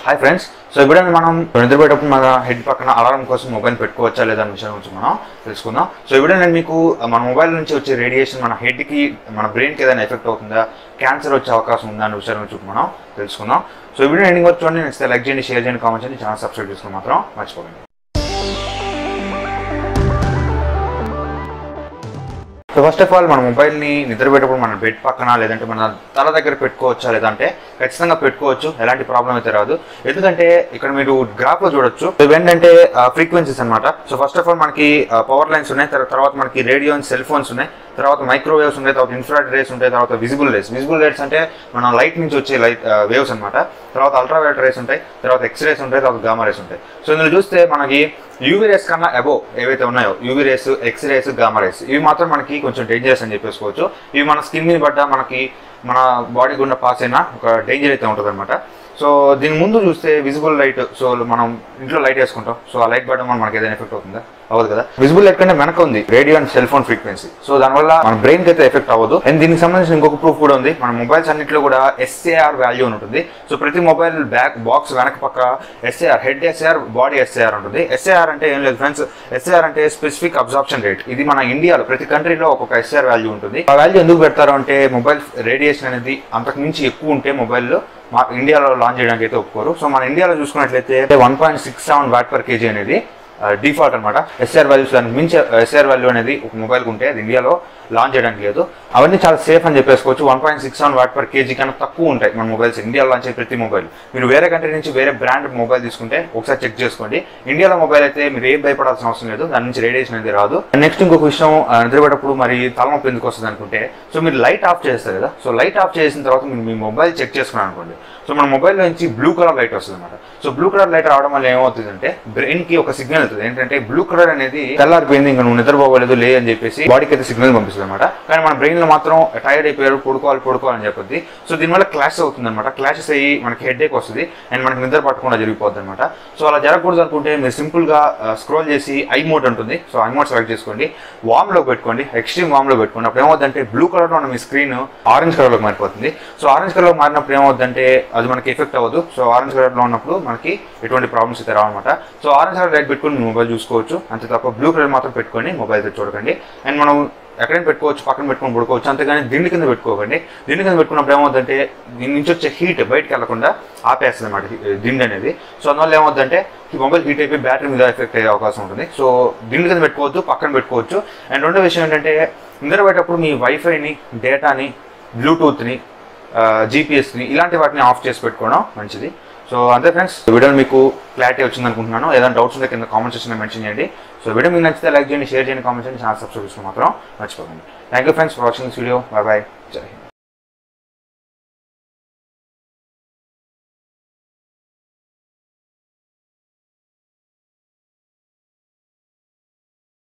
hi friends so ఇప్పుడు మనం నిద్రపోయేటప్పుడు మన హెడ్ పక్కన అలారం కోసం మొబైల్ పెట్టుకోవచ్చా లేదా అనే విషయం గురించి మనం తెలుసుకుందాం సో ఇప్పుడు నేను మీకు మన మొబైల్ నుంచి వచ్చే రేడియేషన్ మన హెడ్కి మన బ్రెయిన్కి ఏదైనా ఎఫెక్ట్ అవుతుందా క్యాన్సర్ వచ్చే అవకాశం ఉందా అనే విషయం గురించి మనం తెలుసుకుందాం సో ఇప్పుడు ఎండింగ్ వచ్చి చూడండి నెక్స్ట్ లైక్ చేయండి షేర్ చేయండి కామెంట్ చేయండి ఛానల్ సబ్స్క్రైబ్ చేసుకుని మాత్రం మర్చిపోకండి సో ఫస్ట్ ఆఫ్ ఆల్ మన మొబైల్ని నిద్రపోయేటప్పుడు మన బెడ్ పక్కన లేదంటే మన తల దగ్గర పెట్టుకోవచ్చా లేదంటే ఖచ్చితంగా పెట్టుకోవచ్చు ఎలాంటి ప్రాబ్లం అయితే రాదు ఎందుకంటే ఇక్కడ మీరు గ్రాఫ్ లో చూడొచ్చు ఇవి ఏంటంటే ఫ్రీక్వెన్సీస్ అన్నమాట సో ఫస్ట్ ఆఫ్ ఆల్ మనకి పవర్ లైన్స్ ఉన్నాయి తర్వా- తర్వాత మనకి రేడియో సెల్ ఫోన్స్ ఉన్నాయి తర్వాత మైక్రోవేవ్స్ ఉంటాయి తర్వాత ఇన్ఫ్రారెడ్ రేస్ ఉంటాయి తర్వాత విజిబుల్ రేస్ విజిబుల్ రేస్ అంటే మన లైట్ నుంచి వచ్చే లైట్ వేవ్స్ అన్నమాట తర్వాత అల్ట్రావైలెట్ రేస్ ఉంటాయి తర్వాత ఎక్స్ రేస్ ఉంటాయి తర్వాత గామా రేస్ ఉంటాయి సో ఇందులో చూస్తే మనకి యూవీ రేస్ కన్నా అబో ఏవైతే ఉన్నాయో UV rays X rays gamma rays ఇవి మాత్రం మనకి కొంచెం డేంజరస్ అని చెప్పేసుకోవచ్చు ఇవి మన స్కిన్ మీద పడ్డ మనకి మన బాడీ గుండా పాస్ అయినా ఒక డేంజర్ అయితే ఉంటుంది అనమాట సో దీని ముందు చూస్తే విజిబుల్ లైట్ సో మనం ఇంట్లో లైట్ వేసుకుంటాం సో ఆ లైట్ పడడం వల్ల మనకి ఏదైనా ఎఫెక్ట్ అవుతుందా అవ్వదు కదా విజిబుల్ లైట్ కంటే వెనక ఉంది radio and cell phone frequency so దానివల్ల మన బ్రెయిన్ కి అయితే ఎఫెక్ట్ అవ్వదు అండ్ దీనికి సంబంధించిన ఇంకొక ప్రూఫ్ కూడా ఉంది మన మొబైల్స్ అన్నింటిలో కూడా ఎస్ఏఆర్ వాల్యూ అని ఉంటుంది సో ప్రతి మొబైల్ బ్యాక్ బాక్స్ వెనక పక్క SAR head SAR body SAR ఉంటుంది ఎస్ఏఆర్ అంటే ఏం లేదు ఫ్రెండ్స్ ఎస్ఏఆర్ అంటే స్పెసిఫిక్ అబ్జార్ప్షన్ రేట్ ఇది మన ఇండియాలో ప్రతి కంట్రీలో ఒక్కొక్క ఎస్ఏఆర్ వాల్యూ ఉంటుంది ఆ వాల్యూ ఎందుకు పెడతారు అంటే మొబైల్ రేడియేషన్ అనేది అంతకు మించి ఎక్కువ ఉంటే మొబైల్లో మా ఇండియాలో లాంచ్ చేయడానికి అయితే ఒప్పుకోరు సో మన ఇండియాలో చూసుకున్నట్లయితే one point six seven watt per kg అనేది డిఫాల్ట్ అనమాట ఎస్ఆర్ వాల్యూస్ దానికి మించి ఎస్ఆర్ వాల్యూ అనేది ఒక మొబైల్కి ఉంటే అది ఇండియాలో లాంచ్ చేయడానికి లేదు అవన్నీ చాలా సేఫ్ అని చెప్పేసుకోవచ్చు one point six seven watt per kg కన్నా తక్కువ ఉంటాయి మన మొబైల్స్ ఇండియాలో లాంచ్ అయ్యే ప్రతి మొబైల్ మీరు వేరే కంట్రీ నుంచి వేరే బ్రాండ్ మొబైల్ తీసుకుంటే ఒకసారి చెక్ చేసుకోండి ఇండియాలో మొబైల్ అయితే మీరు ఏం భయపడాల్సిన అవసరం లేదు దాని నుంచి రేడియేషన్ అనేది రాదు నెక్స్ట్ ఇంకొక విషయం ఆ, నిద్రపోయేటప్పుడు మరి తలనొప్పి ఎందుకు వస్తుంది అనుకుంటే సో మీరు లైట్ ఆఫ్ చేస్తారు కదా సో లైట్ ఆఫ్ చేసిన తర్వాత మీరు మీ మొబైల్ చెక్ చేసుకున్నారు అనుకోండి సో మన మొబైల్ నుంచి బ్లూ కలర్ లైట్ వస్తుంది అనమాట సో బ్లూ కలర్ లైట్ రావడం వల్ల ఏమవుతుందంటే బ్రెయిన్ కి ఒక సిగ్నల్ అవుతుంది ఏంటంటే బ్లూ కలర్ అనేది తెల్లారిపోయింది ఇంకా నువ్వు నిద్రపోవలేదు లే అని చెప్పేసి బాడీకి అయితే సిగ్నల్ పంపిస్తుంది అనమాట కానీ మన బ్రెయిన్ లో మాత్రం టైర్డ్ అయిపోయారు పడుకోవాలి పడుకోవాలని చెప్పొద్ది సో దీనివల్ల క్లాష్ అవుతుంది అనమాట క్లాషెస్ అయ్యి మనకి హెడ్ ఏక్ వస్తుంది అండ్ మనకి నిద్ర పట్టకుండా జరిగిపోద్ది అనమాట సో అలా జరగకూడదు అనుకుంటే మీరు సింపుల్ గా స్క్రోల్ చేసి ఐ మోడ్ ఉంటుంది సో ఐ మోడ్ సెలెక్ట్ చేసుకోండి వామ్ లో పెట్టుకోండి ఎక్స్ట్రీమ్ వామ్ లో పెట్టుకోండి అప్పుడు ఏమవుతుందంటే బ్లూ కలర్ లో ఉన్న మీ స్క్రీన్ ఆరెంజ్ కలర్ లోకి మారిపోతుంది సో ఆరెంజ్ కలర్ లో మారినప్పుడు ఏమవుతుందంటే అది మనకి ఎఫెక్ట్ అవ్వదు సో ఆరెంజ్ కలర్ లో ఉన్నప్పుడు మనకి ఎటువంటి ప్రాబ్లమ్స్ అయితే రావన్నమాట సో ఆరెంజ్ కలర్ లైట్ పెట్టుకుని మొబైల్ చూసుకోవచ్చు అంతే తప్ప బ్లూ కలర్ మాత్రం పెట్టుకొని మొబైల్ చూడకండి అండ్ మనం ఎక్కడైనా పెట్టుకోవచ్చు పక్కన పెట్టుకొని పడుకోవచ్చు అంతేగాని దిండి కింద పెట్టుకోకండి దిండి కింద పెట్టుకున్నప్పుడు ఏమవుతుందంటే దీని నుంచి వచ్చే హీట్ బయటకు వెళ్లకుండా ఆపేస్తుంది అనమాట దిండి అనేది సో అందువల్ల ఏమవుతుందంటే ఈ మొబైల్ హీట్ అయిపోయి బ్యాటరీ మీద ఎఫెక్ట్ అయ్యే అవకాశం ఉంటుంది సో దిండి కింద పెట్టుకోవద్దు పక్కన పెట్టుకోవచ్చు అండ్ రెండో విషయం ఏంటంటే నిద్రపోయేటప్పుడు మీ వైఫైని డేటాని బ్లూటూత్ని జీపీఎస్ని ఇలాంటి వాటిని ఆఫ్ చేసి పెట్టుకోవడం మంచిది సో అంతే ఫ్రెండ్స్ వీడియో మీకు క్లారిటీ వచ్చింది అనుకుంటున్నాను ఏదైనా డౌట్స్ ఉంటే కింద కామెంట్ సెక్షన్లో మెన్షన్ చేయండి సో వీడియో మీకు నచ్చితే లైక్ చేయండి షేర్ చేయండి కామెంట్ చేయండి ఛానల్ సబ్స్క్రైబ్ చేసుకోవడం మాత్రం మర్చిపోకండి thank you friends for watching this video bye bye Jai Hind